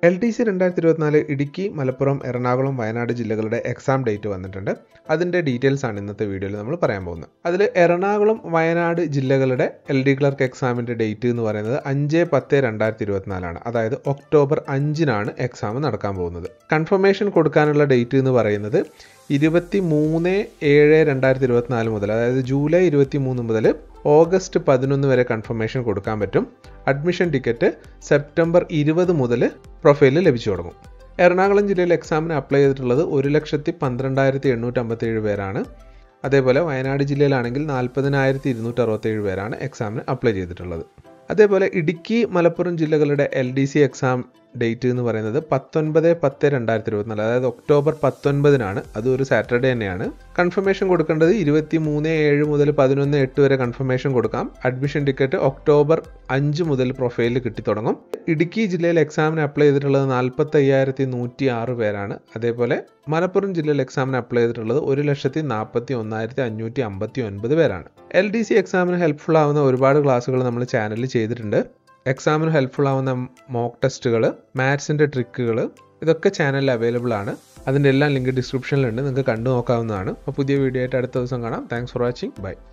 L T C രണ്ടായിരത്തി ഇരുപത്തിനാല് ഇടുക്കി മലപ്പുറം എറണാകുളം വയനാട് ജില്ലകളുടെ എക്സാം ഡേറ്റ് വന്നിട്ടുണ്ട് അതിൻ്റെ ഡീറ്റെയിൽസ് ആണ് ഇന്നത്തെ വീഡിയോയിൽ നമ്മൾ പറയാൻ പോകുന്നത് അതിൽ എറണാകുളം വയനാട് ജില്ലകളുടെ എൽ ഡി ക്ലർക്ക് എക്സാമിൻ്റെ ഡേറ്റ് എന്ന് പറയുന്നത് അഞ്ച് പത്ത് രണ്ടായിരത്തി ഇരുപത്തിനാലാണ് അതായത് ഒക്ടോബർ അഞ്ചിനാണ് എക്സാം നടക്കാൻ പോകുന്നത് കൺഫർമേഷൻ കൊടുക്കാനുള്ള ഡേറ്റ് എന്ന് പറയുന്നത് ഇരുപത്തി മൂന്ന് ഏഴ് രണ്ടായിരത്തി ഇരുപത്തിനാല് മുതൽ അതായത് ജൂലൈ ഇരുപത്തി മൂന്ന് മുതൽ ഓഗസ്റ്റ് പതിനൊന്ന് വരെ കൺഫർമേഷൻ കൊടുക്കാൻ പറ്റും അഡ്മിഷൻ ടിക്കറ്റ് സെപ്റ്റംബർ ഇരുപത് മുതൽ പ്രൊഫൈലിൽ ലഭിച്ചു തുടങ്ങും എറണാകുളം ജില്ലയിൽ എക്സാമിന് അപ്ലൈ ചെയ്തിട്ടുള്ളത് ഒരു ലക്ഷത്തി പന്ത്രണ്ടായിരത്തി എണ്ണൂറ്റമ്പത്തേഴ് പേരാണ് അതേപോലെ വയനാട് ജില്ലയിലാണെങ്കിൽ നാൽപ്പതിനായിരത്തി ഇരുന്നൂറ്റി അറുപത്തേഴ് പേരാണ് എക്സാമിന് അപ്ലൈ ചെയ്തിട്ടുള്ളത് അതേപോലെ ഇടുക്കി മലപ്പുറം ജില്ലകളുടെ L D C exam date എന്ന് പറയുന്നത് പത്തൊൻപത് പത്ത് രണ്ടായിരത്തി ഇരുപത്തിനാല് അതായത് ഒക്ടോബർ പത്തൊൻപതിനാണ് അത് ഒരു സാറ്റർഡേ തന്നെയാണ് കൺഫർമേഷൻ കൊടുക്കേണ്ടത് ഇരുപത്തി മൂന്ന് ഏഴ് മുതൽ പതിനൊന്ന് എട്ട് വരെ കൺഫർമേഷൻ കൊടുക്കാം അഡ്മിഷൻ ടിക്കറ്റ് ഒക്ടോബർ അഞ്ച് മുതൽ പ്രൊഫൈലിൽ കിട്ടിത്തുടങ്ങും ഇടുക്കി ജില്ലയിൽ എക്സാമിന് അപ്ലൈ ചെയ്തിട്ടുള്ളത് നാൽപ്പത്തി അയ്യായിരത്തി നൂറ്റി ആറ് പേരാണ് അതേപോലെ മലപ്പുറം ജില്ലയിൽ എക്സാമിന് അപ്ലൈ ചെയ്തിട്ടുള്ളത് ഒരു ലക്ഷത്തി നാൽപ്പത്തി ഒന്നായിരത്തി അഞ്ഞൂറ്റി അമ്പത്തി ഒൻപത് പേരാണ് എൽ ഡി സി എക്സാമിന് ഹെൽപ്ഫുൾ ആവുന്ന ഒരുപാട് ക്ലാസ്സുകൾ നമ്മൾ ചാനലിൽ ചെയ്തിട്ടുണ്ട് എക്സാമിന് ഹെൽപ്ഫുൾ ആവുന്ന മോക്ക് ടെസ്റ്റുകൾ മാത്സിൻ്റെ ട്രിക്കുകൾ ഇതൊക്കെ ചാനലിൽ അവൈലബിൾ ആണ് അതിൻ്റെ എല്ലാം ലിങ്ക് ഡിസ്ക്രിപ്ഷനിലുണ്ട് നിങ്ങൾക്ക് കണ്ടു നോക്കാവുന്നതാണ് അപ്പോൾ പുതിയ വീഡിയോ ആയിട്ട് അടുത്ത ദിവസം കാണാം താങ്ക്സ് ഫോർ വാച്ചിങ് ബൈ